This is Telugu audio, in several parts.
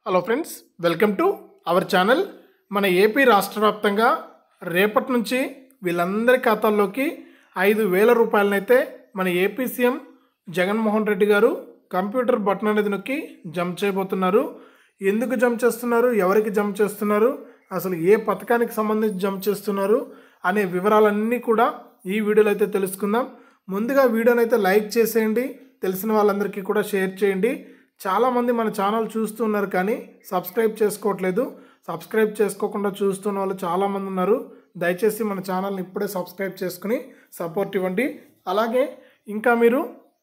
hello friends welcome to our channel మన ఏపీ రాష్ట్ర వ్యాప్తంగా రేపటి నుంచి వీళ్ళందరి ఖాతాల్లోకి ఐదు వేల రూపాయలనైతే మన ఏపీ సీఎం జగన్మోహన్ రెడ్డి గారు కంప్యూటర్ బటన్ అనేది నొక్కి జంప్ చేయబోతున్నారు ఎందుకు జంప్ చేస్తున్నారు ఎవరికి జంప్ చేస్తున్నారు అసలు ఏ పథకానికి సంబంధించి జంప్ చేస్తున్నారు అనే వివరాలన్నీ కూడా ఈ వీడియోలో అయితే తెలుసుకుందాం ముందుగా వీడియోని అయితే లైక్ చేసేయండి తెలిసిన వాళ్ళందరికీ కూడా షేర్ చేయండి చాలామంది మన ఛానల్ చూస్తున్నారు కానీ సబ్స్క్రైబ్ చేసుకోవట్లేదు సబ్స్క్రైబ్ చేసుకోకుండా చూస్తున్న వాళ్ళు చాలామంది ఉన్నారు దయచేసి మన ఛానల్ని ఇప్పుడే సబ్స్క్రైబ్ చేసుకుని సపోర్ట్ ఇవ్వండి అలాగే ఇంకా మీరు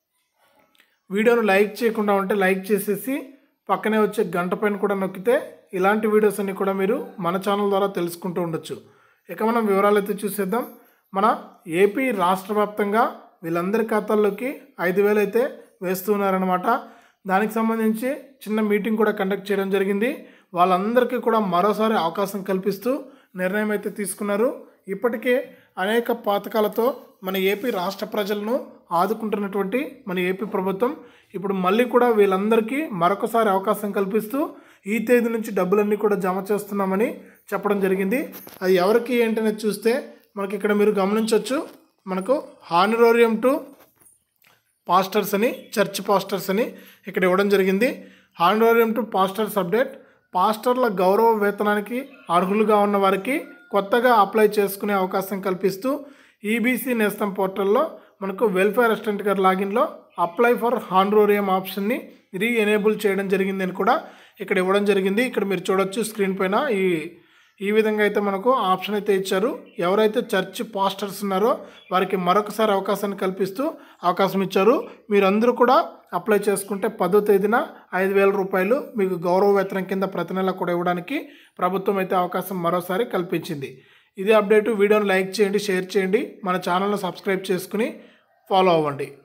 వీడియోను లైక్ చేయకుండా ఉంటే లైక్ చేసేసి పక్కనే వచ్చే గంట పైన కూడా నొక్కితే ఇలాంటి వీడియోస్ అన్ని కూడా మీరు మన ఛానల్ ద్వారా తెలుసుకుంటూ ఉండొచ్చు ఇక మనం వివరాలు అయితే చూసేద్దాం మన ఏపీ రాష్ట్ర వ్యాప్తంగా వీళ్ళందరి ఖాతాల్లోకి ఐదు వేలు అయితే వేస్తున్నారనమాట దానికి సంబంధించి చిన్న మీటింగ్ కూడా కండక్ట్ చేయడం జరిగింది వాళ్ళందరికీ కూడా మరోసారి అవకాశం కల్పిస్తూ నిర్ణయం అయితే తీసుకున్నారు ఇప్పటికే అనేక పథకాలతో మన ఏపీ రాష్ట్ర ప్రజలను ఆదుకుంటున్నటువంటి మన ఏపీ ప్రభుత్వం ఇప్పుడు మళ్ళీ కూడా వీళ్ళందరికీ మరొకసారి అవకాశం కల్పిస్తూ ఈ తేదీ నుంచి డబ్బులన్నీ కూడా జమ చేస్తున్నామని చెప్పడం జరిగింది అది ఎవరికి ఏంటనేది చూస్తే మనకి ఇక్కడ మీరు గమనించవచ్చు మనకు హానరోరియం టు పాస్టర్స్ అని చర్చ్ పాస్టర్స్ అని ఇక్కడ ఇవ్వడం జరిగింది హానరోరియం టు పాస్టర్స్ అప్డేట్ పాస్టర్ల గౌరవ వేతనానికి అర్హులుగా ఉన్న వారికి కొత్తగా అప్లై చేసుకునే అవకాశం కల్పిస్తూ ఈబీసీ నేస్తం పోర్టల్లో మనకు వెల్ఫేర్ అసిస్టెంట్ గారి లాగిన్లో అప్లై ఫర్ హానరోరియం ఆప్షన్ని రీ ఎనేబుల్ చేయడం జరిగిందని కూడా ఇక్కడ ఇవ్వడం జరిగింది ఇక్కడ మీరు చూడొచ్చు స్క్రీన్ పైన ఈ ఈ విధంగా అయితే మనకు ఆప్షన్ అయితే ఇచ్చారు ఎవరైతే చర్చ్ పాస్టర్స్ ఉన్నారో వారికి మరొకసారి అవకాశాన్ని కల్పిస్తూ అవకాశం ఇచ్చారు మీరందరూ కూడా అప్లై చేసుకుంటే పదో తేదీన ఐదు వేల రూపాయలు మీకు గౌరవ వేతనం కింద ప్రతి నెల కూడా ఇవ్వడానికి ప్రభుత్వం అయితే అవకాశం మరోసారి కల్పించింది ఇది అప్డేట్ వీడియోని లైక్ చేయండి షేర్ చేయండి మన ఛానల్ను సబ్స్క్రైబ్ చేసుకుని ఫాలో అవ్వండి